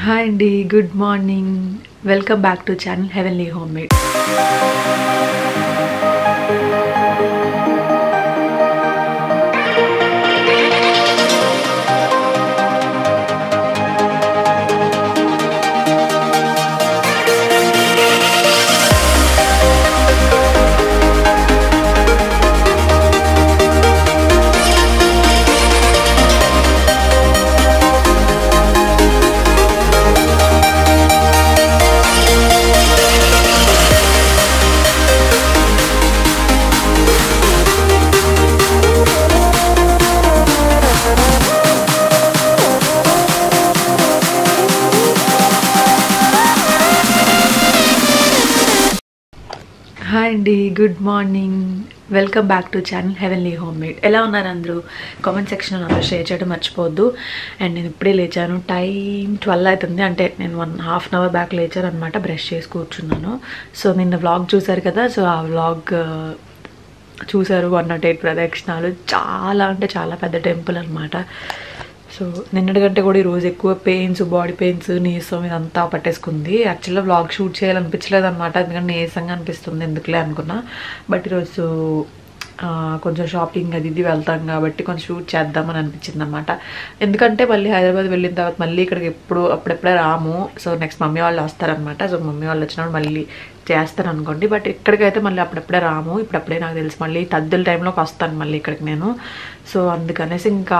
Hi అండి good morning welcome back to channel heavenly home made hi అండి good morning welcome back to channel heavenly home made ఎలా ఉన్నారు అందరూ comment సెక్షన్లో నాతో షేర్ చేయడం మర్చిపోవద్దు అండ్ నేను ఇప్పుడే లేచాను టైం ట్వెల్వ్ అవుతుంది అంటే నేను one half an hour back లేచాను అనమాట బ్రష్ చేసి కూర్చున్నాను సో నిన్న వ్లాగ్ చూసారు కదా సో ఆ వ్లాగ్ చూసారు వన్ నాట్ ఎయిట్ ప్రదక్షిణాలు చాలా అంటే చాలా పెద్ద టెంపుల్ అనమాట సో నిన్నటి కంటే కూడా ఈరోజు ఎక్కువ పెయిన్స్ బాడీ పెయిన్స్ నీరసం ఇదంతా పట్టేసుకుంది యాక్చువల్గా వ్లాగ్ షూట్ చేయాలనిపించలేదు అనమాట ఎందుకంటే నీరసంగా అనిపిస్తుంది ఎందుకులే అనుకున్నా బట్ ఈరోజు ఆ, కొంచెం షాపింగ్ అది ఇది వెళ్తాం కాబట్టి కొంచెం షూట్ చేద్దామని అనిపించింది అనమాట ఎందుకంటే మళ్ళీ హైదరాబాద్ వెళ్ళిన తర్వాత మళ్ళీ ఇక్కడికి ఎప్పుడు అప్పుడెప్పుడే రాము సో నెక్స్ట్ మమ్మీ వాళ్ళు వస్తారనమాట సో మమ్మీ వాళ్ళు వచ్చినప్పుడు మళ్ళీ చేస్తాను అనుకోండి బట్ ఇక్కడికైతే మళ్ళీ అప్పుడప్పుడే రాము ఇప్పుడప్పుడే నాకు తెలిసి మళ్ళీ తద్దుల టైంలోకి వస్తాను మళ్ళీ ఇక్కడికి నేను సో అందుకనేసి ఇంకా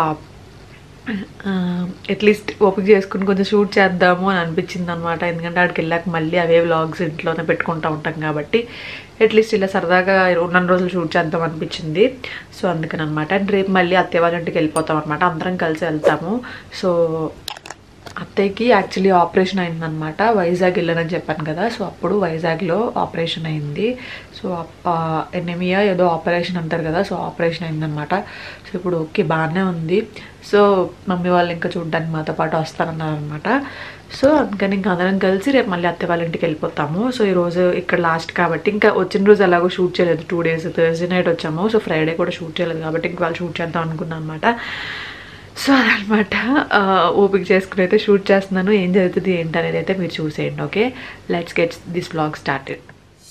అట్లీస్ట్ ఓపిక చేసుకుని కొంచెం షూట్ చేద్దాము అని అనిపించింది అనమాట ఎందుకంటే అక్కడికి వెళ్ళాక మళ్ళీ అవే వ్లాగ్స్ ఇంట్లోనే పెట్టుకుంటూ ఉంటాం కాబట్టి అట్లీస్ట్ ఇలా సరదాగా ఉన్న రోజులు షూట్ చేద్దాం అనిపించింది సో అందుకని అనమాట అండ్ రేపు మళ్ళీ అత్తయ్య వాళ్ళ ఇంటికి వెళ్ళిపోతాం అనమాట అందరం కలిసి వెళ్తాము సో అత్తయ్యకి యాక్చువల్లీ ఆపరేషన్ అయిందనమాట వైజాగ్ వెళ్ళానని చెప్పాను కదా సో అప్పుడు వైజాగ్లో ఆపరేషన్ అయింది సో ఎనిమియా ఏదో ఆపరేషన్ అంటారు కదా సో ఆపరేషన్ అయిందనమాట సో ఇప్పుడు ఓకే బాగానే ఉంది సో మమ్మీ వాళ్ళు ఇంకా చూడడానికి మాతో పాటు వస్తారన్నారు అనమాట సో అందుకని ఇంకా అందరం కలిసి రేపు మళ్ళీ అత్తయ్య వాళ్ళ ఇంటికి వెళ్ళిపోతాము సో ఈరోజు ఇక్కడ లాస్ట్ కాబట్టి ఇంకా వచ్చిన రోజు ఎలాగో షూట్ చేయలేదు టూ డేస్ థర్స్డే నైట్ వచ్చాము సో ఫ్రైడే కూడా షూట్ చేయలేదు కాబట్టి ఇంక వాళ్ళు షూట్ చేద్దాం అనుకున్నాను అనమాట సో అదనమాట ఓపిక చేసుకుని అయితే షూట్ చేస్తున్నాను ఏం జరుగుతుంది ఏంటి అనేది అయితే మీరు చూసేయండి okay let's get this blog started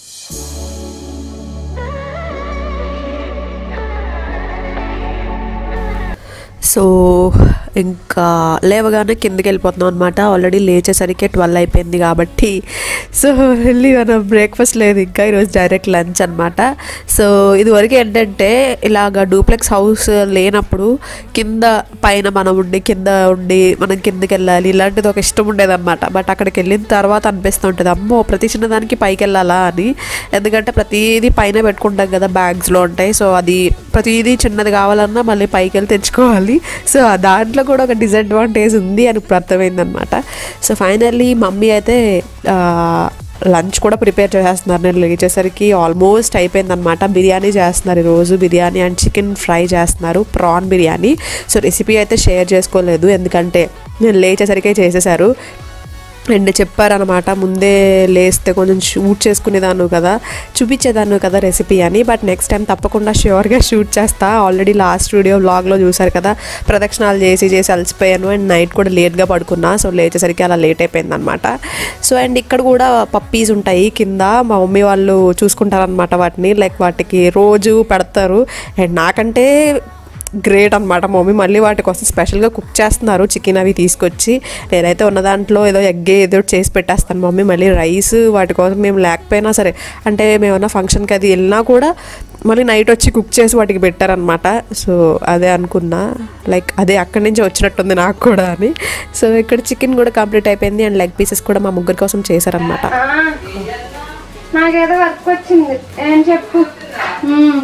so ఇంకా లేవగానే కిందకి వెళ్ళిపోతున్నాం అనమాట ఆల్రెడీ లేచేసరికి ట్వెల్వ్ అయిపోయింది కాబట్టి సో వెళ్ళి మన బ్రేక్ఫాస్ట్ లేదు ఇంకా ఈరోజు డైరెక్ట్ లంచ్ అనమాట సో ఇదివరకు ఏంటంటే ఇలాగ డూప్లెక్స్ హౌస్ లేనప్పుడు కింద పైన మనం ఉండి కింద ఉండి మనం కిందకి వెళ్ళాలి ఇలాంటిది ఒక ఇష్టం ఉండేదన్నమాట బట్ అక్కడికి వెళ్ళిన తర్వాత అనిపిస్తుంటుంది అమ్మో ప్రతి చిన్నదానికి పైకి వెళ్ళాలా అని ఎందుకంటే ప్రతిదీ పైన పెట్టుకుంటాం కదా బ్యాగ్స్లో ఉంటాయి సో అది ప్రతిదీ చిన్నది కావాలన్నా మళ్ళీ పైకి వెళ్ళి తెచ్చుకోవాలి సో దాంట్లో కూడా ఒక డిసడ్వాంటేజ్ ఉంది అని ఇప్పుడు అర్థమైందనమాట సో ఫైనల్లీ మమ్మీ అయితే లంచ్ కూడా ప్రిపేర్ చేసేస్తున్నారు నేను లేచేసరికి ఆల్మోస్ట్ అయిపోయిందనమాట బిర్యానీ చేస్తున్నారు ఈరోజు బిర్యానీ అండ్ చికెన్ ఫ్రై చేస్తున్నారు ప్రాన్ బిర్యానీ సో రెసిపీ అయితే షేర్ చేసుకోలేదు ఎందుకంటే నేను లేచేసరికే చేసేసారు అండ్ చెప్పారనమాట ముందే లేస్తే కొంచెం షూట్ చేసుకునేదాన్ని కదా చూపించేదాన్ని కదా రెసిపీ అని బట్ నెక్స్ట్ టైం తప్పకుండా ష్యూర్గా షూట్ చేస్తా ఆల్రెడీ లాస్ట్ వీడియో వ్లాగ్లో చూసారు కదా ప్రదక్షిణాలు చేసి చేసి అలసిపోయాను అండ్ నైట్ కూడా లేట్గా పడుకున్నా సో లేచేసరికి అలా లేట్ అయిపోయింది అనమాట సో అండ్ ఇక్కడ కూడా పప్పీస్ ఉంటాయి కింద మా మమ్మీ వాళ్ళు చూసుకుంటారనమాట వాటిని లైక్ వాటికి రోజు పెడతారు అండ్ నాకంటే గ్రేట్ అనమాట మమ్మీ మళ్ళీ వాటి కోసం స్పెషల్గా కుక్ చేస్తున్నారు చికెన్ అవి తీసుకొచ్చి నేనైతే ఉన్న దాంట్లో ఏదో ఎగ్గే ఏదో ఒకటి చేసి పెట్టేస్తాను మమ్మీ మళ్ళీ రైస్ వాటి కోసం మేము లేకపోయినా సరే అంటే మేమన్నా ఫంక్షన్కి అది వెళ్ళినా కూడా మళ్ళీ నైట్ వచ్చి కుక్ చేసి వాటికి పెట్టారనమాట సో అదే అనుకున్నా లైక్ అదే అక్కడి నుంచి వచ్చినట్టుంది నాకు కూడా అని సో ఇక్కడ చికెన్ కూడా కంప్లీట్ అయిపోయింది అండ్ లెగ్ పీసెస్ కూడా మా ముగ్గురు కోసం చేశారనమాట నాకేదో వర్క్ వచ్చింది ఏం చెప్పు మ్మ్.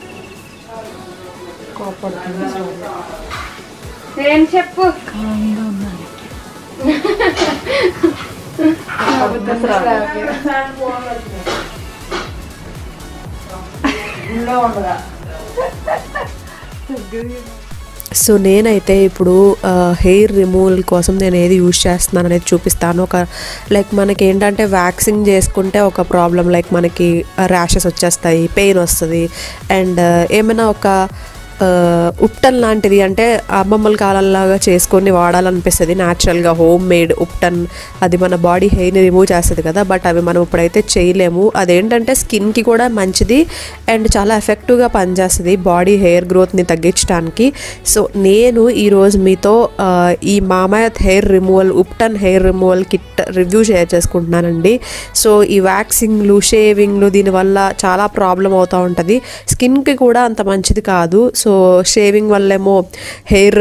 ఏం చెప్పు సో నేనైతే ఇప్పుడు హెయిర్ రిమూవల్ కోసం నేను ఏది యూజ్ చేస్తున్నాను అనేది చూపిస్తాను ఒక లైక్ మనకి ఏంటంటే వ్యాక్సింగ్ చేసుకుంటే ఒక ప్రాబ్లం లైక్ మనకి ర్యాషెస్ వచ్చేస్తాయి పెయిన్ వస్తుంది అండ్ ఏమైనా ఒక ఆ, ఉప్టన్ లాంటిది అంటే అమ్మమ్మల కాలంలాగా చేసుకొని వాడాలనిపిస్తుంది న్యాచురల్గా హోమ్ మేడ్ ఉప్టన్ అది మన బాడీ హెయిర్ని రిమూవ్ చేస్తుంది కదా బట్ అవి మనం ఇప్పుడైతే చేయలేము అదేంటంటే స్కిన్కి కూడా మంచిది అండ్ చాలా ఎఫెక్టివ్గా పనిచేస్తుంది బాడీ హెయిర్ గ్రోత్ని తగ్గించడానికి సో నేను ఈరోజు మీతో ఆ, ఈ Mamaearth hair removal ubtan hair removal kit review share చేసుకుంటున్నానండి సో ఈ వ్యాక్సింగ్లు షేవింగ్లు దీనివల్ల చాలా ప్రాబ్లం అవుతూ ఉంటుంది స్కిన్కి కూడా అంత మంచిది కాదు సో షేవింగ్ వల్లేమో హెయిర్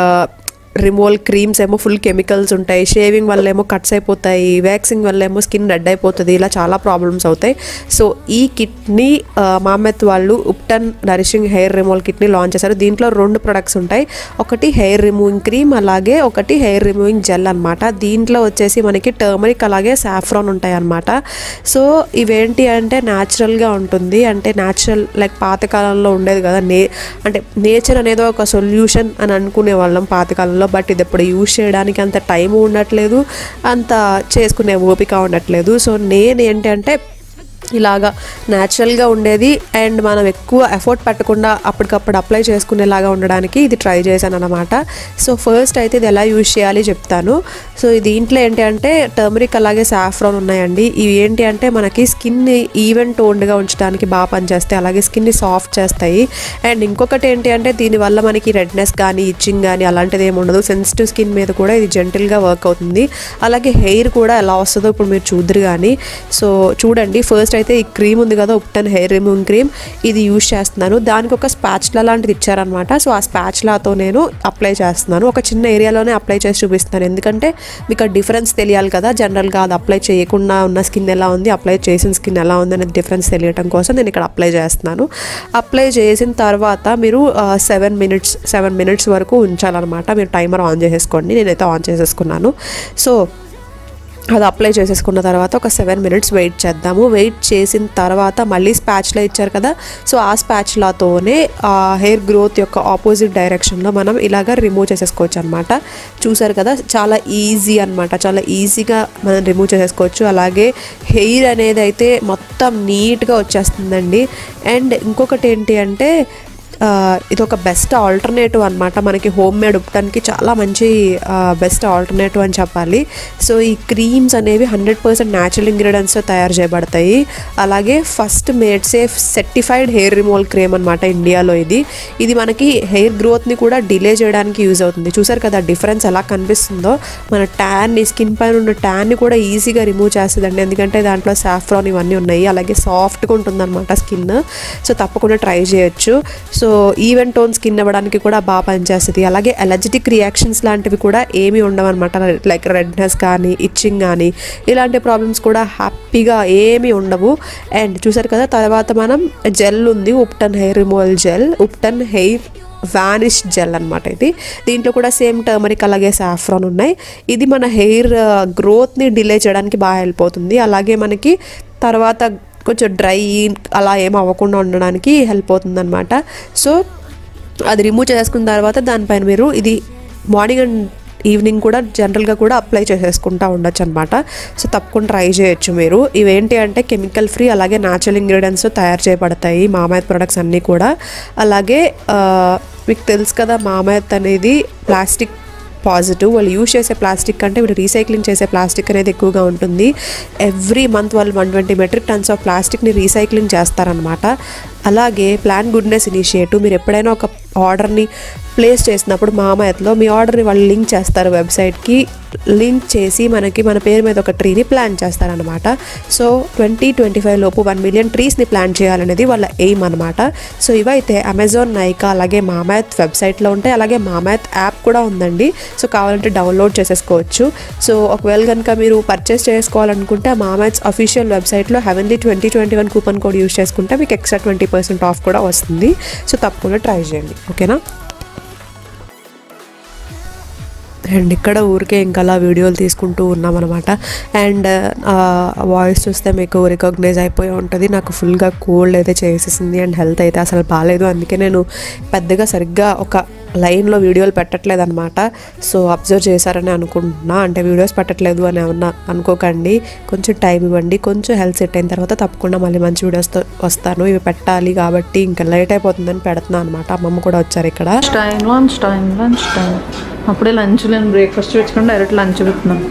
రిమూవల్ క్రీమ్స్ ఏమో ఫుల్ కెమికల్స్ ఉంటాయి షేవింగ్ వల్ల ఏమో కట్స్ అయిపోతాయి వ్యాక్సింగ్ వల్ల ఏమో స్కిన్ రెడ్ అయిపోతుంది ఇలా చాలా ప్రాబ్లమ్స్ అవుతాయి సో ఈ కిట్ని మామెత్ వాళ్ళు ఉప్టన్ నరిషింగ్ హెయిర్ రిమూవల్ కిట్ని లాంచ్ చేశారు దీంట్లో రెండు ప్రొడక్ట్స్ ఉంటాయి ఒకటి హెయిర్ రిమూవింగ్ క్రీమ్ అలాగే ఒకటి హెయిర్ రిమూవింగ్ జెల్ అనమాట దీంట్లో వచ్చేసి మనకి టర్మరిక్ అలాగే సాఫ్రాన్ ఉంటాయి అనమాట సో ఇవేంటి అంటే న్యాచురల్గా ఉంటుంది అంటే న్యాచురల్ లైక్ పాతకాలంలో ఉండేది కదా నే అంటే నేచర్ అనేది ఒక సొల్యూషన్ అని అనుకునే వాళ్ళం పాతకాలంలో బట్ ఇది ఇప్పుడు యూజ్ చేయడానికి అంత టైం ఉండట్లేదు అంత చేసుకునే ఓపిక ఉండట్లేదు సో నేను ఏంటంటే ఇలాగా న్యాచురల్గా ఉండేది అండ్ మనం ఎక్కువ ఎఫర్ట్ పెట్టకుండా అప్పటికప్పుడు అప్లై చేసుకునేలాగా ఉండడానికి ఇది ట్రై చేశాను అనమాట సో ఫస్ట్ అయితే ఇది ఎలా యూజ్ చేయాలి చెప్తాను సో దీంట్లో ఏంటి అంటే టర్మరిక్ అలాగే సాఫ్రాన్ ఉన్నాయండి ఇవి ఏంటి అంటే మనకి స్కిన్ని ఈవెన్ టోన్డ్గా ఉంచడానికి బాగా పనిచేస్తాయి అలాగే స్కిన్ని సాఫ్ట్ చేస్తాయి అండ్ ఇంకొకటి ఏంటి అంటే దీనివల్ల మనకి రెడ్నెస్ కానీ ఇచ్చింగ్ కానీ అలాంటిది ఏమి ఉండదు సెన్సిటివ్ స్కిన్ మీద కూడా ఇది జెంటిల్గా వర్క్ అవుతుంది అలాగే హెయిర్ కూడా ఎలా వస్తుందో ఇప్పుడు మీరు చూద్దరు కానీ సో చూడండి ఫస్ట్ అయితే ఈ క్రీమ్ ఉంది కదా ఉప్టన్ హెయిర్ రిమూవింగ్ క్రీమ్ ఇది యూజ్ చేస్తున్నాను దానికి ఒక స్పాచ్లా లాంటిది ఇచ్చారనమాట సో ఆ స్పాచ్లాతో నేను అప్లై చేస్తున్నాను ఒక చిన్న ఏరియాలోనే అప్లై చేసి చూపిస్తున్నాను ఎందుకంటే మీకు ఆ డిఫరెన్స్ తెలియాలి కదా జనరల్గా అది అప్లై చేయకుండా ఉన్న స్కిన్ ఎలా ఉంది అప్లై చేసిన స్కిన్ ఎలా ఉంది అనేది డిఫరెన్స్ తెలియటం కోసం నేను ఇక్కడ అప్లై చేస్తున్నాను అప్లై చేసిన తర్వాత మీరు సెవెన్ మినిట్స్ సెవెన్ మినిట్స్ వరకు ఉంచాలన్నమాట మీరు టైమర్ ఆన్ చేసేసుకోండి నేనైతే ఆన్ చేసేసుకున్నాను సో అది అప్లై చేసేసుకున్న తర్వాత ఒక సెవెన్ మినిట్స్ వెయిట్ చేద్దాము వెయిట్ చేసిన తర్వాత మళ్ళీ స్పాచ్లా ఇచ్చారు కదా సో ఆ స్పాచ్లాతోనే ఆ హెయిర్ గ్రోత్ యొక్క ఆపోజిట్ డైరెక్షన్లో మనం ఇలాగ రిమూవ్ చేసేసుకోవచ్చు అనమాట చూసారు కదా చాలా ఈజీ అనమాట చాలా ఈజీగా మనం రిమూవ్ చేసేసుకోవచ్చు అలాగే హెయిర్ అనేది అయితే మొత్తం నీట్గా వచ్చేస్తుందండి అండ్ ఇంకొకటి ఏంటి అంటే ఆ, ఇది ఒక బెస్ట్ ఆల్టర్నేటివ్ అనమాట మనకి హోమ్ మేడ్ ఉప్పడానికి చాలా మంచి బెస్ట్ ఆల్టర్నేటివ్ అని చెప్పాలి సో ఈ క్రీమ్స్ అనేవి హండ్రెడ్ పర్సెంట్ న్యాచురల్ ఇంగ్రీడియంట్స్తో తయారు చేయబడతాయి అలాగే first made safe certified hair removal cream అనమాట ఇండియాలో ఇది ఇది మనకి హెయిర్ గ్రోత్ని కూడా డిలే చేయడానికి యూజ్ అవుతుంది చూసారు కదా డిఫరెన్స్ ఎలా కనిపిస్తుందో మన ట్యాన్ని స్కిన్ పైన ఉన్న ట్యాన్ని కూడా ఈజీగా రిమూవ్ చేస్తుందండి ఎందుకంటే దాంట్లో సాఫ్రాన్ ఇవన్నీ ఉన్నాయి అలాగే సాఫ్ట్గా ఉంటుందన్నమాట స్కిన్ సో తప్పకుండా ట్రై చేయొచ్చు సో ఈవెన్ టోన్ స్కిన్ ఇవ్వడానికి కూడా బాగా పనిచేస్తుంది అలాగే ఎలర్జెటిక్ రియాక్షన్స్ లాంటివి కూడా ఏమీ ఉండవన్నమాట లైక్ రెడ్నెస్ కానీ ఇచ్చింగ్ కానీ ఇలాంటి ప్రాబ్లమ్స్ కూడా హ్యాపీగా ఏమీ ఉండవు అండ్ చూసారు కదా తర్వాత మనం జెల్ ఉంది ubtan hair removal gel ubtan hair vanish gel అనమాట ఇది దీంట్లో కూడా సేమ్ టర్మరిక్ అలాగే సాఫ్రాన్ ఉన్నాయి ఇది మన హెయిర్ గ్రోత్ని డిలే చేయడానికి బాగా హెల్ప్ అవుతుంది అలాగే మనకి తర్వాత కొంచెం డ్రై అలా ఏం అవ్వకుండా ఉండడానికి హెల్ప్ అవుతుంది అనమాట సో అది రిమూవ్ చేసుకున్న తర్వాత దానిపైన మీరు ఇది మార్నింగ్ అండ్ ఈవినింగ్ కూడా జనరల్గా కూడా అప్లై చేసేసుకుంటా ఉండొచ్చు అనమాట సో తప్పకుండా ట్రై చేయొచ్చు మీరు ఇవేంటి అంటే కెమికల్ ఫ్రీ అలాగే న్యాచురల్ ఇంగ్రీడియంట్స్ తయారు చేయబడతాయి మామాయత్ ప్రొడక్ట్స్ అన్నీ కూడా అలాగే ఆ, మీకు తెలుసు కదా మామాయత్ అనేది ప్లాస్టిక్ పాజిటివ్ వాళ్ళు యూజ్ చేసే ప్లాస్టిక్ కంటే వీళ్ళు రీసైక్లింగ్ చేసే ప్లాస్టిక్ అనేది ఎక్కువగా ఉంటుంది ఎవ్రీ మంత్ వాళ్ళు one twenty metric tons of ప్లాస్టిక్ని రీసైక్లింగ్ చేస్తారనమాట అలాగే ప్లాన్ గుడ్నెస్ ఇనిషియేటివ్ మీరు ఎప్పుడైనా ఒక ఆర్డర్ని ప్లేస్ చేసినప్పుడు మామాయత్లో మీ ఆర్డర్ని వాళ్ళు లింక్ చేస్తారు వెబ్సైట్కి లింక్ చేసి మనకి మన పేరు మీద ఒక ట్రీని ప్లాన్ చేస్తారనమాట సో ట్వంటీ ట్వంటీ ఫైవ్ లోపు వన్ మిలియన్ ట్రీస్ని ప్లాన్ చేయాలనేది వాళ్ళ ఎయిమ్ అనమాట సో ఇవైతే అమెజాన్ నైకా అలాగే మామాయత్ వెబ్సైట్లో ఉంటాయి అలాగే మామాయత్ యాప్ కూడా ఉందండి సో కావాలంటే డౌన్లోడ్ చేసేసుకోవచ్చు సో ఒకవేళ కనుక మీరు పర్చేస్ చేసుకోవాలనుకుంటే ఆ మామాయత్స్ అఫీషియల్ వెబ్సైట్లో heavenly twenty twenty one coupon code use చేసుకుంటే మీకు ఎక్స్ట్రా ట్వంటీ పర్సెంట్ ఆఫ్ కూడా వస్తుంది సో తప్పకుండా ట్రై చేయండి ఓకేనా అండ్ ఇక్కడ ఊరికే ఇంకా అలా వీడియోలు తీసుకుంటూ ఉన్నామన్నమాట అండ్ వాయిస్ చూస్తే మీకు రికగ్నైజ్ అయిపోయి ఉంటుంది నాకు ఫుల్గా కోల్డ్ అయితే చేసేసింది అండ్ హెల్త్ అయితే అసలు బాగాలేదు అందుకే నేను పెద్దగా సరిగ్గా ఒక లైన్లో వీడియోలు పెట్టట్లేదు అనమాట సో అబ్జర్వ్ చేశారని అనుకుంటున్నా అంటే వీడియోస్ పెట్టట్లేదు అని ఏమన్నా అనుకోకండి కొంచెం టైం ఇవ్వండి కొంచెం హెల్త్ సెట్ అయిన తర్వాత తప్పకుండా మళ్ళీ మంచి వీడియోస్తో వస్తాను ఇవి పెట్టాలి కాబట్టి ఇంకా లేట్ అయిపోతుందని పెడుతున్నాను అనమాట అమ్మమ్మ కూడా వచ్చారు ఇక్కడ time lunch time lunch time అప్పుడే లంచ్ నేను బ్రేక్ఫాస్ట్ తెచ్చుకొని డైరెక్ట్ లంచ్ పెడుతున్నాను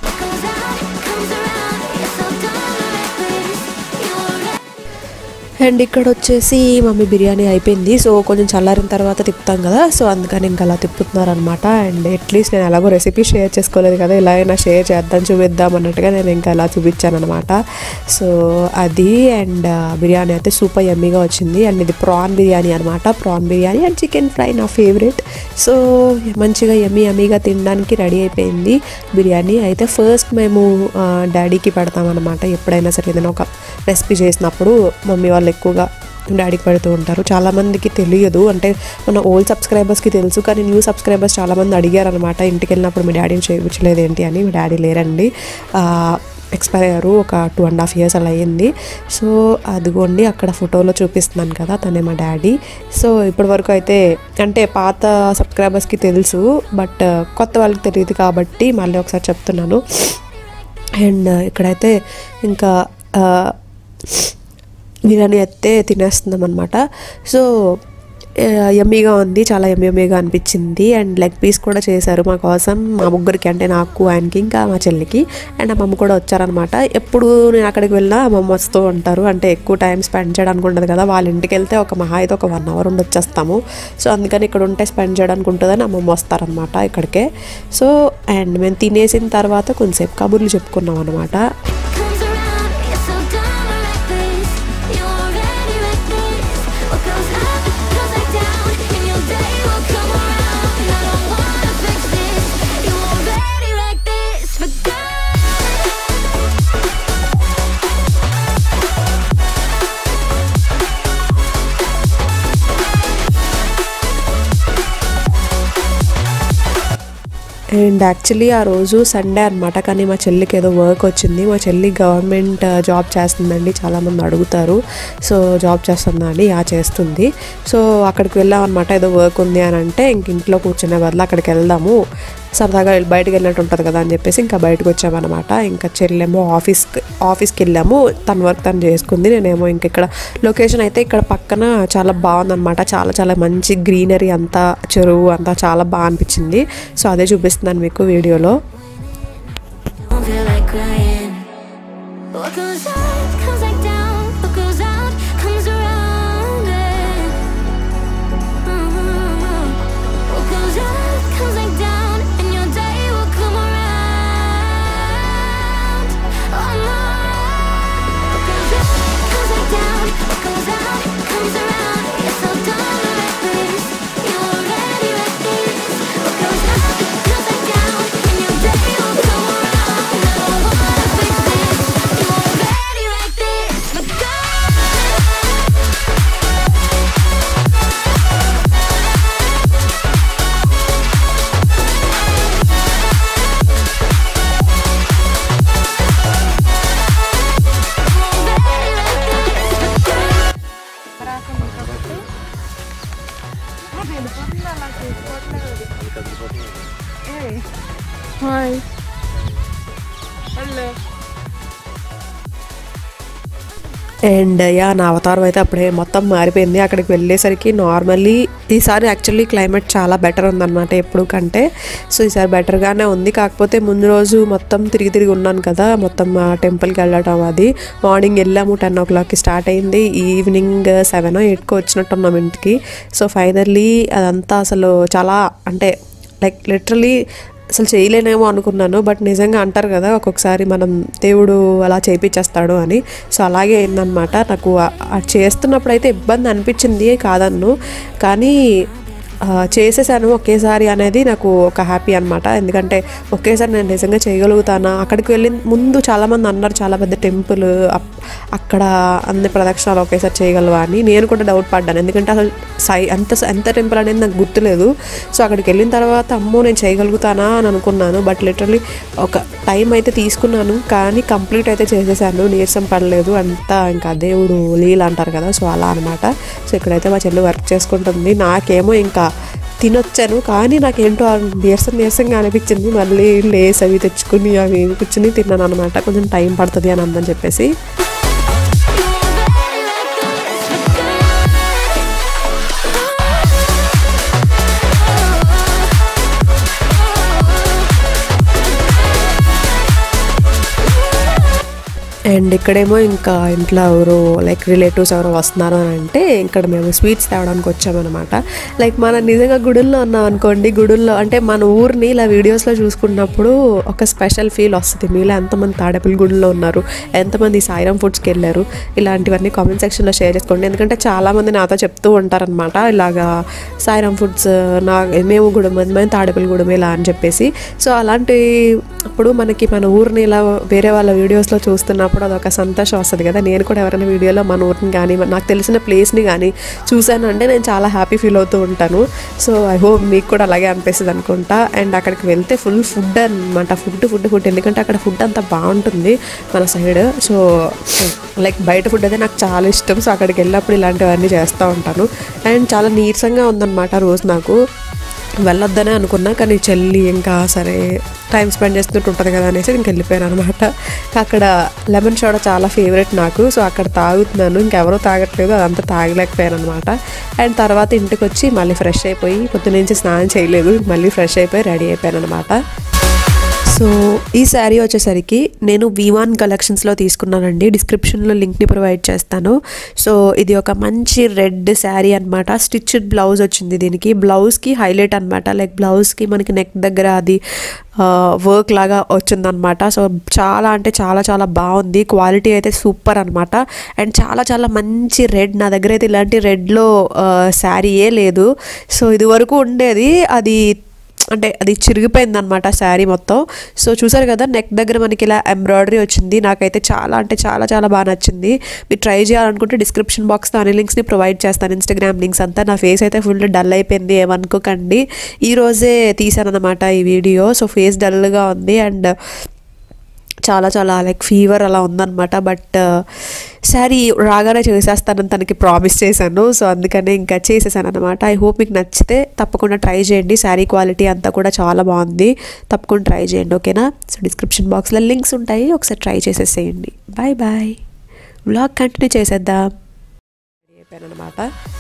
అండ్ ఇక్కడ వచ్చేసి మమ్మీ బిర్యానీ అయిపోయింది సో కొంచెం చల్లారిన తర్వాత తిప్పుతాం కదా సో అందుకని ఇంకా అలా తిప్పుతున్నారు అనమాట అండ్ అట్లీస్ట్ నేను ఎలాగో రెసిపీ షేర్ చేసుకోలేదు కదా ఇలా అయినా షేర్ చేద్దాం చూపిద్దాం అన్నట్టుగా నేను ఇంకా అలా చూపించాను అనమాట సో అది అండ్ బిర్యానీ అయితే సూపర్ యమ్మీగా వచ్చింది అండ్ ఇది ప్రాన్ బిర్యానీ అనమాట prawn biryani and chicken fry నా ఫేవరెట్ సో మంచిగా యమ్మీ యమ్మీగా తినడానికి రెడీ అయిపోయింది బిర్యానీ అయితే ఫస్ట్ మేము ఆ, డాడీకి పెడతామన్నమాట ఎప్పుడైనా సరే ఏదైనా ఒక రెసిపీ చేసినప్పుడు మమ్మీ వాళ్ళు ఎక్కువగా డాడీకి పెడుతూ ఉంటారు చాలామందికి తెలియదు అంటే మన ఓల్డ్ సబ్స్క్రైబర్స్కి తెలుసు కానీ న్యూ సబ్స్క్రైబర్స్ చాలామంది అడిగారు అనమాట ఇంటికి వెళ్ళినప్పుడు మీ డాడీని చేయించలేదు ఏంటి అని మీ డాడీ లేరండి ఎక్స్పైర్ అయ్యారు ఒక టూ అండ్ హాఫ్ ఇయర్స్ అలా అయ్యింది సో అదిగోండి అక్కడ ఫోటోలో చూపిస్తున్నాను కదా తనే మా డాడీ సో ఇప్పటి వరకు అయితే అంటే పాత సబ్స్క్రైబర్స్కి తెలుసు బట్ కొత్త వాళ్ళకి తెలియదు కాబట్టి మళ్ళీ ఒకసారి చెప్తున్నాను అండ్ ఇక్కడైతే ఇంకా ఆ, బిర్యానీ అయితే తినేస్తున్నాం అనమాట సో యమ్మీగా ఉంది చాలా యమ్మీ యమ్మీగా అనిపించింది అండ్ లెగ్ పీస్ కూడా చేశారు మా కోసం మా ముగ్గురికి అంటే నాకు ఆయనకి ఇంకా మా చెల్లికి అండ్ అమ్మమ్మ కూడా వచ్చారనమాట ఎప్పుడు నేను అక్కడికి వెళ్ళినా అమ్మమ్మ వస్తూ ఉంటారు అంటే ఎక్కువ టైం స్పెండ్ చేయడానికి ఉండదు కదా వాళ్ళ ఇంటికి వెళ్తే ఒక మహా అయితే ఒక వన్ అవర్ ఉండి వచ్చేస్తాము సో అందుకని ఇక్కడ ఉంటే స్పెండ్ చేయడానికి ఉంటుందని అమ్మమ్మ వస్తారనమాట ఇక్కడికే సో అండ్ మేము తినేసిన తర్వాత కొంచెంసేపు కబుర్లు చెప్పుకున్నాం అనమాట comes around, it's so dumb like this. You're already like this. What goes up goes back down, and your day will come around. I don't wanna fix this. You're already like this. Forget. And actually ఆ రోజు Sunday అనమాట కానీ మా చెల్లికి ఏదో work వచ్చింది మా చెల్లి గవర్నమెంట్ జాబ్ చేస్తుందండి చాలామంది అడుగుతారు సో జాబ్ చేస్తుందా అని ఆ చేస్తుంది సో అక్కడికి వెళ్ళాం అనమాట ఏదో వర్క్ ఉంది అని అంటే ఇంక ఇంట్లో కూర్చునే బదులు అక్కడికి వెళ్దాము సరదాగా వెళ్ళి బయటకు వెళ్ళినట్టు ఉంటుంది కదా అని చెప్పేసి ఇంకా బయటకు వచ్చామన్నమాట ఇంకా చెల్లెమో ఆఫీస్కి ఆఫీస్కి వెళ్ళాము తన వర్క్ తను చేసుకుంది నేనేమో ఇంక ఇక్కడ లొకేషన్ అయితే ఇక్కడ పక్కన చాలా బాగుందన్నమాట చాలా చాలా మంచి గ్రీనరీ అంతా చెరువు అంతా చాలా బాగా అనిపించింది సో అదే చూపిస్తున్నాను మీకు వీడియోలో Don't feel like crying. What goes up comes back down. What goes out comes around. yeah. Mhm. What goes up comes back down, and your day will come around. Oh no. What goes up comes back down. What goes out comes around. You're so dumb like this. You're already like this. What goes up comes back down, and your day will come around. I don't wanna fix this. You're already like this. But go. Hi hello and yeah నా అవతారం అయితే అప్పుడే మొత్తం మారిపోయింది అక్కడికి వెళ్ళేసరికి normally ఈసారి actually climate చాలా బెటర్ ఉందన్నమాట ఎప్పుడు కంటే సో ఈసారి బెటర్గానే ఉంది కాకపోతే ముందు రోజు మొత్తం తిరిగి తిరిగి ఉన్నాను కదా మొత్తం ఆ టెంపుల్కి వెళ్ళటం అది మార్నింగ్ వెళ్ళాము టెన్ ఓ క్లాక్కి స్టార్ట్ అయింది ఈవినింగ్ సెవెన్ ఎయిట్కి వచ్చినట్టున్నాం ఇంటికి సో ఫైనల్లీ అదంతా అసలు చాలా అంటే లైక్ లిటరలీ అసలు చేయలేనేమో అనుకున్నాను బట్ నిజంగా అంటారు కదా ఒక్కొక్కసారి మనం దేవుడు అలా చేయించేస్తాడు అని సో అలాగే అయిందనమాట నాకు ఆ- ఆ చేస్తున్నప్పుడు అయితే ఇబ్బంది అనిపించింది కాదన్ను కానీ ఆ, చేసేసాను ఒకేసారి అనేది నాకు ఒక హ్యాపీ అనమాట ఎందుకంటే ఒకేసారి నేను నిజంగా చేయగలుగుతానా అక్కడికి వెళ్ళిన ముందు చాలామంది అన్నారు చాలా పెద్ద టెంపుల్ అక్కడ అన్ని ప్రదక్షిణాలు ఒకేసారి చేయగలవా అని నేను కూడా డౌట్ పడ్డాను ఎందుకంటే అసలు సై ఎంత ఎంత టెంపుల్ అనేది నాకు గుర్తులేదు సో అక్కడికి వెళ్ళిన తర్వాత అమ్మో నేను చేయగలుగుతానా అని అనుకున్నాను బట్ లిటరలీ ఒక టైం అయితే తీసుకున్నాను కానీ కంప్లీట్ అయితే చేసేసాను నీరసం పడలేదు అంతా ఇంకా దేవుడు లీల అంటారు కదా సో అలా అనమాట సో ఇక్కడైతే మా చెల్లి వర్క్ చేసుకుంటుంది నాకేమో ఇంకా తినొచ్చాను కానీ నాకేంటో ఆ నీరసం నీరసంగా అనిపించింది మళ్ళీ లేస్ అవి తెచ్చుకుని అవి కూర్చుని తిన్నాను అనమాట కొంచెం టైం పడుతుంది అని అందని చెప్పేసి అండ్ ఇక్కడేమో ఇంకా ఇంట్లో ఎవరు లైక్ రిలేటివ్స్ ఎవరు వస్తున్నారు అని అంటే ఇక్కడ మేము స్వీట్స్ తేవడానికి వచ్చామన్నమాట లైక్ మన నిజంగా గుడుల్లో ఉన్నాం అనుకోండి గుడుల్లో అంటే మన ఊరిని ఇలా వీడియోస్లో చూసుకున్నప్పుడు ఒక స్పెషల్ ఫీల్ వస్తుంది మీలో ఎంతమంది తాడేపల్లి గుడిలో ఉన్నారు ఎంతమంది సాయిరామ్ ఫుడ్స్కి వెళ్ళారు ఇలాంటివన్నీ కామెంట్ సెక్షన్లో షేర్ చేసుకోండి ఎందుకంటే చాలామంది నాతో చెప్తూ ఉంటారనమాట ఇలాగా సాయిరామ్ ఫుడ్స్ నా మేము గుడి మంది మంది తాడేపల్లి గుడి ఇలా అని చెప్పేసి సో అలాంటి అప్పుడు మనకి మన ఊరిని ఇలా వేరే వాళ్ళ వీడియోస్లో చూస్తున్నప్పుడు అదొక సంతోషం వస్తుంది కదా నేను కూడా ఎవరైనా వీడియోలో మన ఊరిని కానీ నాకు తెలిసిన ప్లేస్ని కానీ చూశాను అంటే నేను చాలా హ్యాపీ ఫీల్ అవుతూ ఉంటాను సో ఐ హోప్ మీకు కూడా అలాగే అనిపిస్తుంది అనుకుంటా అండ్ అక్కడికి వెళ్తే ఫుల్ ఫుడ్ అనమాట ఫుడ్ ఫుడ్ ఫుడ్ ఎందుకంటే అక్కడ ఫుడ్ అంతా బాగుంటుంది మన సైడ్ సో లైక్ బయట ఫుడ్ అయితే నాకు చాలా ఇష్టం సో అక్కడికి వెళ్ళినప్పుడు ఇలాంటివన్నీ చేస్తూ ఉంటాను అండ్ చాలా నీరసంగా ఉందన్నమాట రోజు నాకు వెళ్ళొద్దనే అనుకున్నా కానీ చెల్లి ఇంకా సరే టైం స్పెండ్ చేస్తున్నట్టు ఉంటుంది కదా అనేసి ఇంక వెళ్ళిపోయాను అనమాట అక్కడ లెమన్ సోడా చాలా ఫేవరెట్ నాకు సో అక్కడ తాగుతున్నాను ఇంకెవరో తాగట్లేదు అదంతా తాగలేకపోయాను అనమాట అండ్ తర్వాత ఇంటికి వచ్చి మళ్ళీ ఫ్రెష్ అయిపోయి పొద్దునుంచి స్నానం చేయలేదు మళ్ళీ ఫ్రెష్ అయిపోయి రెడీ అయిపోయాను అనమాట సో ఈ శారీ వచ్చేసరికి నేను వివాన్ కలెక్షన్స్లో తీసుకున్నానండి డిస్క్రిప్షన్లో లింక్ని ప్రొవైడ్ చేస్తాను సో ఇది ఒక మంచి రెడ్ శారీ అనమాట స్టిచ్డ్ బ్లౌజ్ వచ్చింది దీనికి బ్లౌజ్కి హైలైట్ అనమాట లైక్ బ్లౌజ్కి మనకి నెక్ దగ్గర అది వర్క్ లాగా వచ్చిందనమాట సో చాలా అంటే చాలా చాలా బాగుంది క్వాలిటీ అయితే సూపర్ అనమాట అండ్ చాలా చాలా మంచి రెడ్ నా దగ్గర అయితే ఇలాంటి రెడ్లో శారీయే లేదు సో ఇది వరకు ఉండేది అది అంటే అది చిరిగిపోయింది అనమాట శారీ మొత్తం సో చూసారు కదా నెక్ దగ్గర మనకి ఇలా ఎంబ్రాయిడరీ వచ్చింది నాకైతే చాలా అంటే చాలా చాలా బాగా నచ్చింది మీరు ట్రై చేయాలనుకుంటే డిస్క్రిప్షన్ బాక్స్లో అన్ని లింక్స్ని ప్రొవైడ్ చేస్తాను ఇన్స్టాగ్రామ్ లింక్స్ అంతా నా ఫేస్ అయితే ఫుల్ డల్ అయిపోయింది ఏమనుకోకండి ఈ రోజే తీసాను అనమాట ఈ వీడియో సో ఫేస్ డల్గా ఉంది అండ్ చాలా చాలా లైక్ ఫీవర్ అలా ఉందన్నమాట బట్ శారీ రాగానే చేసేస్తానని తనకి ప్రామిస్ చేశాను సో అందుకనే ఇంకా చేసేసాను అనమాట ఐ హోప్ మీకు నచ్చితే తప్పకుండా ట్రై చేయండి శారీ క్వాలిటీ అంతా కూడా చాలా బాగుంది తప్పకుండా ట్రై చేయండి ఓకేనా సో డిస్క్రిప్షన్ బాక్స్లో లింక్స్ ఉంటాయి ఒకసారి ట్రై చేసేసేయండి బాయ్ బాయ్ వ్లాగ్ కంటిన్యూ చేసేద్దాం అయిపోయాను అనమాట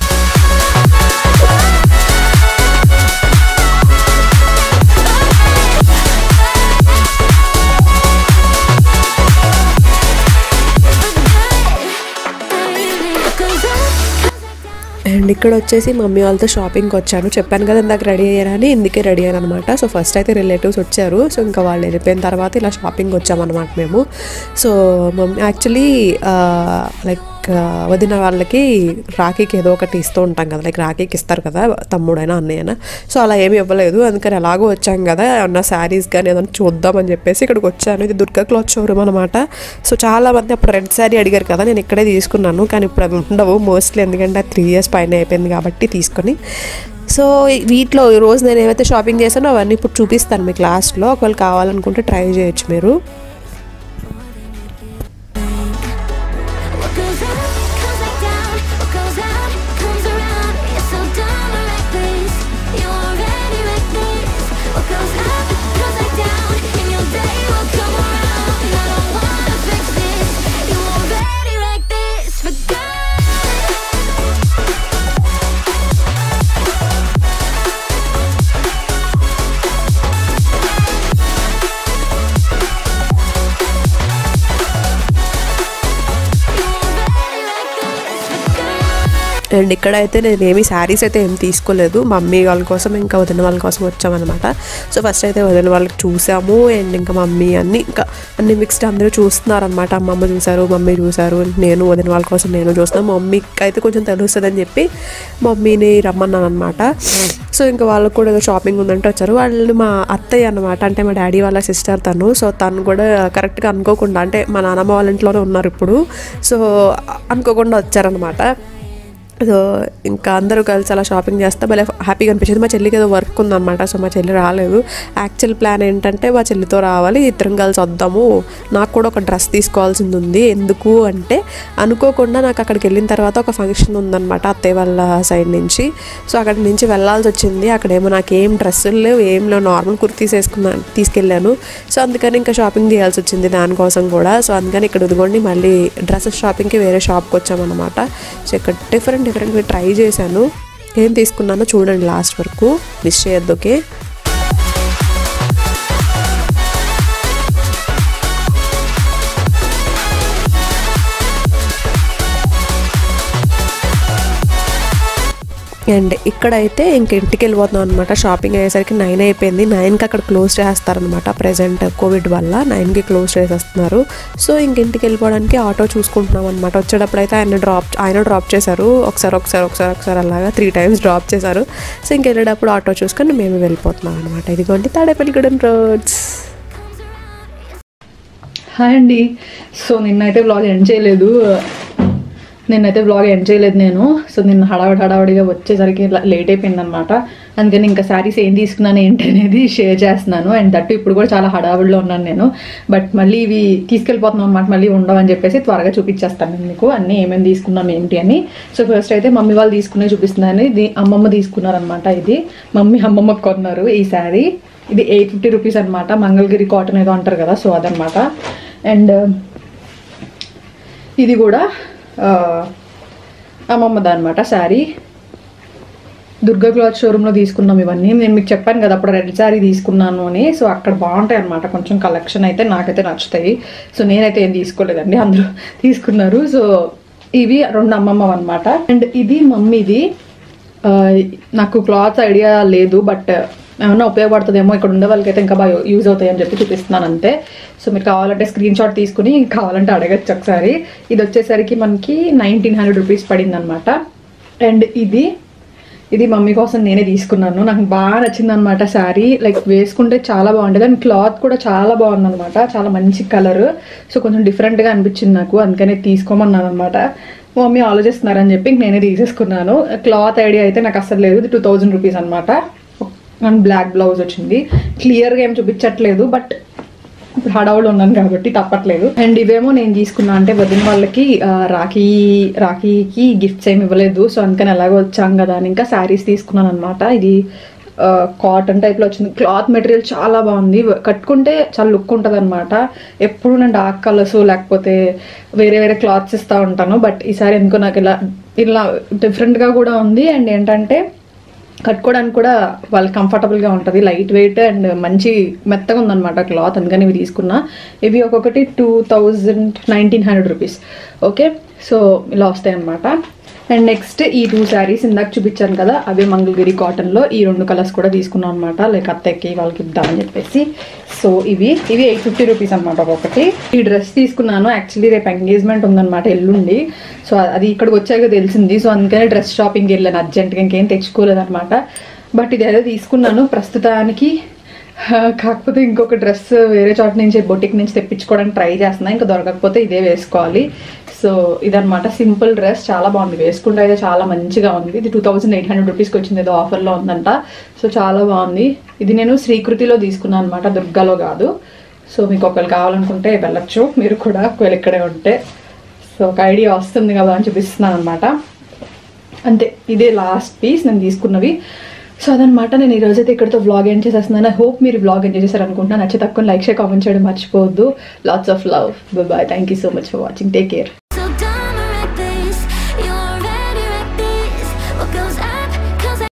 అండ్ ఇక్కడ వచ్చేసి మమ్మీ వాళ్ళతో షాపింగ్కి వచ్చాను చెప్పాను కదా ఇందాక రెడీ అయ్యారని ఇందుకే రెడీ అయ్యాను అనమాట సో ఫస్ట్ అయితే రిలేటివ్స్ వచ్చారు సో ఇంకా వాళ్ళు వెళ్ళిపోయిన తర్వాత ఇలా షాపింగ్ వచ్చామన్నమాట మేము సో మమ్మీ యాక్చువల్లీ లైక్ వదిన వాళ్ళకి రాఖీకి ఏదో ఒకటి ఇస్తూ ఉంటాం కదా లైక్ రాఖీకి ఇస్తారు కదా తమ్ముడైనా అన్నయ్యనా సో అలా ఏమి ఇవ్వలేదు అందుకని ఎలాగో వచ్చాం కదా ఏమన్నా శారీస్ కానీ ఏదైనా చూద్దామని చెప్పేసి ఇక్కడికి వచ్చాను ఇది దుర్గా క్లాత్ షోరూమ్ అనమాట సో చాలా మంది అప్పుడు రెడ్ శారీ అడిగారు కదా నేను ఇక్కడే తీసుకున్నాను కానీ ఇప్పుడు అవి ఉండవు మోస్ట్లీ ఎందుకంటే త్రీ ఇయర్స్ పైన అయిపోయింది కాబట్టి తీసుకొని సో వీటిలో ఈ రోజు నేను ఏవైతే షాపింగ్ చేశానో అవన్నీ ఇప్పుడు చూపిస్తాను మీకు లాస్ట్లో ఒకవేళ కావాలనుకుంటే ట్రై చేయొచ్చు మీరు What goes up comes back down. What goes out comes around. You're so dumb like this. You already like this. What goes up comes back down. And your day will come around. I don't wanna fix this. You already like this. Forget. And ఇక్కడైతే నేను ఏమి శారీస్ అయితే ఏం తీసుకోలేదు mummy వాళ్ళ కోసం ఇంకా వదిన వాళ్ళ కోసం వచ్చామన్నమాట సో ఫస్ట్ అయితే వదిన వాళ్ళకి చూసాము అండ్ ఇంకా మమ్మీ అన్ని ఇంకా అన్ని మిక్స్డ్ అందరూ చూస్తున్నారనమాట అమ్మమ్మ చూసారు మమ్మీ చూసారు నేను వదిన వాళ్ళ కోసం నేను చూస్తున్నాను మమ్మీకి అయితే కొంచెం తెలుస్తుందని చెప్పి మమ్మీని రమ్మన్నాను అనమాట సో ఇంకా వాళ్ళకు కూడా ఏదో షాపింగ్ ఉందంటే వచ్చారు వాళ్ళు మా అత్తయ్య అనమాట అంటే మా డాడీ వాళ్ళ సిస్టర్ తను సో తను కూడా కరెక్ట్గా అనుకోకుండా అంటే మా నాన్నమ్మ వాళ్ళ ఇంట్లోనే ఉన్నారు ఇప్పుడు సో అనుకోకుండా వచ్చారనమాట సో ఇంకా అందరూ కలిసి అలా షాపింగ్ చేస్తే భలే హ్యాపీగా అనిపించింది మా చెల్లికి ఏదో వర్క్ ఉందన్నమాట సో మా చెల్లి రాలేదు యాక్చువల్ ప్లాన్ ఏంటంటే మా చెల్లితో రావాలి ఇద్దరం కలిసి వద్దాము నాకు కూడా ఒక డ్రెస్ తీసుకోవాల్సింది ఉంది ఎందుకు అంటే అనుకోకుండా నాకు అక్కడికి వెళ్ళిన తర్వాత ఒక ఫంక్షన్ ఉందన్నమాట అత్తయ్య వాళ్ళ సైడ్ నుంచి సో అక్కడి నుంచి వెళ్ళాల్సి వచ్చింది అక్కడేమో నాకు ఏం డ్రెస్సులు లేవు ఏం లేవు నార్మల్ కుర్తీస్ వేసుకున్నాను తీసుకెళ్ళాను సో అందుకని ఇంకా షాపింగ్ చేయాల్సి వచ్చింది దానికోసం కూడా సో అందుకని ఇక్కడ ఇదిగోండి మళ్ళీ డ్రెస్సెస్ షాపింగ్కి వేరే షాప్కి వచ్చామన్నమాట సో ఇక్కడ డిఫరెంట్ డిఫరెంట్వి ట్రై చేశాను ఏం తీసుకున్నానో చూడండి లాస్ట్ వరకు మిస్ చేయొద్దు ఓకే అండ్ ఇక్కడైతే ఇంక ఇంటికి వెళ్ళిపోతున్నాం అనమాట షాపింగ్ అయ్యేసరికి నైన్ అయిపోయింది నైన్కి అక్కడ క్లోజ్ చేస్తారనమాట ప్రజెంట్ కోవిడ్ వల్ల నైన్కి క్లోజ్ చేసేస్తున్నారు సో ఇంక ఇంటికి వెళ్ళిపోవడానికి ఆటో చూసుకుంటున్నాం అనమాట వచ్చేటప్పుడు అయితే ఆయన డ్రాప్ ఆయన డ్రాప్ చేశారు ఒకసారి ఒకసారి ఒకసారి ఒకసారి అలాగా త్రీ టైమ్స్ డ్రాప్ చేశారు సో ఇంక వెళ్ళేటప్పుడు ఆటో చూసుకొని మేము వెళ్ళిపోతున్నాం అనమాట ఇదిగోండి తాడేపల్లిగూడెం రోడ్స్ హాయ్ అండి సో నిన్నైతే వ్లాగ్ ఎండ్ చేయలేదు నిన్నైతే వ్లాగ్ ఎండ్ చేయలేదు నేను సో నిన్న హడావిడి హడావిడిగా వచ్చేసరికి లేట్ అయిపోయింది అనమాట అందుకని ఇంకా శారీస్ ఏం తీసుకున్నాను ఏంటి అనేది షేర్ చేస్తున్నాను అండ్ దట్టు ఇప్పుడు కూడా చాలా హడావిడిలో ఉన్నాను నేను బట్ మళ్ళీ ఇవి తీసుకెళ్ళిపోతున్నాం అనమాట మళ్ళీ ఉండవని చెప్పేసి త్వరగా చూపించేస్తాను నేను మీకు అన్నీ ఏమేమి తీసుకున్నాం ఏంటి అని సో ఫస్ట్ అయితే మమ్మీ వాళ్ళు తీసుకునే చూపిస్తున్నాను ఇది అమ్మమ్మ తీసుకున్నారనమాట ఇది మమ్మీ అమ్మమ్మకి కొన్నారు ఈ శారీ ఇది ఎయిట్ ఫిఫ్టీ రూపీస్ అనమాట మంగళగిరి కాటన్ ఏదో అంటారు కదా సో అదనమాట అండ్ ఇది కూడా ఆ, అమ్మమ్మది అనమాట శారీ దుర్గా క్లాత్ షోరూంలో తీసుకున్నాం ఇవన్నీ నేను మీకు చెప్పాను కదా అప్పుడు రెడ్ శారీ తీసుకున్నాను అని సో అక్కడ బాగుంటాయి అనమాట కొంచెం కలెక్షన్ అయితే నాకైతే నచ్చుతాయి సో నేనైతే ఏం తీసుకోలేదండి అందరూ తీసుకున్నారు సో ఇవి రెండు అమ్మమ్మ అనమాట అండ్ ఇది మమ్మీది ఆ, నాకు క్లాత్ ఐడియా లేదు బట్ ఏమన్నా ఉపయోగపడుతుందేమో ఇక్కడ ఉండే వాళ్ళకైతే ఇంకా బాగా యూజ్ అవుతాయి అని చెప్పి చూపిస్తున్నాను అంతే సో మీరు కావాలంటే స్క్రీన్ షాట్ తీసుకుని కావాలంటే అడగచ్చు ఒకసారి ఇది వచ్చేసరికి మనకి నైన్టీన్ హండ్రెడ్ రూపీస్ పడింది అనమాట అండ్ ఇది ఇది మమ్మీ కోసం నేనే తీసుకున్నాను నాకు బాగా నచ్చింది అనమాట శారీ లైక్ వేసుకుంటే చాలా బాగుంటుంది అండ్ క్లాత్ కూడా చాలా బాగుంది అనమాట చాలా మంచి కలర్ సో కొంచెం డిఫరెంట్గా అనిపించింది నాకు అందుకనే తీసుకోమన్నాను అనమాట మమ్మీ ఆలోచిస్తున్నారని చెప్పి ఇంక నేనే తీసేసుకున్నాను క్లాత్ ఐడియా అయితే నాకు అసలు లేదు ఇది టూ థౌజండ్ రూపీస్ అనమాట అండ్ బ్లాక్ బ్లౌజ్ వచ్చింది క్లియర్గా ఏం చూపించట్లేదు బట్ ఇప్పుడు హడావులు ఉన్నాను కాబట్టి తప్పట్లేదు అండ్ ఇవేమో నేను తీసుకున్నా అంటే వదిన వాళ్ళకి ఆ, రాఖీ రాఖీకి గిఫ్ట్స్ ఏమి ఇవ్వలేదు సో అందుకని ఎలాగో వచ్చాం కదా అని ఇంకా శారీస్ తీసుకున్నాను అనమాట ఇది కాటన్ టైప్లో వచ్చింది క్లాత్ మెటీరియల్ చాలా బాగుంది కట్టుకుంటే చాలా లుక్ ఉంటుంది అనమాట ఎప్పుడు నేను డార్క్ కలర్స్ లేకపోతే వేరే వేరే క్లాత్స్ ఇస్తూ ఉంటాను బట్ ఈసారి ఎందుకో నాకు ఇలా ఇలా డిఫరెంట్గా కూడా ఉంది అండ్ ఏంటంటే కట్టుకోవడానికి కూడా వాళ్ళకి కంఫర్టబుల్గా ఉంటుంది లైట్ వెయిట్ అండ్ మంచి మెత్తగా ఉందన్నమాట క్లాత్ అందుకని ఇవి తీసుకున్నా ఇవి ఒక్కొక్కటి two thousand nineteen hundred rupees okay so ఇలా వస్తాయి అన్నమాట అండ్ నెక్స్ట్ ఈ టూ శారీస్ ఇందాక చూపించాను కదా అవి మంగళగిరి కాటన్లో ఈ రెండు కలర్స్ కూడా తీసుకున్నాం అనమాట లైక్ అత్తయ్యకి వాళ్ళకి ఇద్దామని చెప్పేసి సో ఇవి ఇవి ఎయిట్ ఫిఫ్టీ రూపీస్ అనమాట ఒక్కొక్కటి ఈ డ్రెస్ తీసుకున్నాను యాక్చువల్లీ రేపు ఎంగేజ్మెంట్ ఉందన్నమాట ఎల్లుండి సో అది ఇక్కడికి వచ్చాక తెలిసింది సో అందుకని డ్రెస్ షాపింగ్కి వెళ్ళాను అర్జెంట్గా ఇంకేం తెచ్చుకోలేదు అనమాట బట్ ఇది ఏదో తీసుకున్నాను ప్రస్తుతానికి ఆ, కాకపోతే ఇంకొక డ్రెస్ వేరే చోట నుంచి బొటిక్ నుంచి తెప్పించుకోవడానికి ట్రై చేస్తున్నా ఇంకా దొరకకపోతే ఇదే వేసుకోవాలి సో ఇదనమాట సింపుల్ డ్రెస్ చాలా బాగుంది వేసుకుంటే అయితే చాలా మంచిగా ఉంది ఇది టూ థౌజండ్ ఎయిట్ హండ్రెడ్ రూపీస్కి వచ్చింది ఏదో ఆఫర్లో ఉందంట సో చాలా బాగుంది ఇది నేను శ్రీకృతిలో తీసుకున్నాను అనమాట దుర్గాలో కాదు సో మీకు ఒకవేళ కావాలనుకుంటే వెళ్ళొచ్చు మీరు కూడా ఒకవేళ ఇక్కడే ఉంటే సో ఒక ఐడియా వస్తుంది కదా అని చూపిస్తున్నాను అనమాట అంతే ఇదే లాస్ట్ పీస్ నేను తీసుకున్నవి సో అదనమాట నేను ఈ రోజైతే ఇక్కడితో వ్లాగ్ ఎండ్ చేసేస్తున్నాను ఐ హోప్ మీరు వ్లాగ్ ఎంజాయ్ చేశారు అనుకుంటున్నాను నచ్చి తక్కువ లైక్ షేర్ కామెంట్ చేయడం మర్చిపోవద్దు lots of love bye thank you so much for watching take care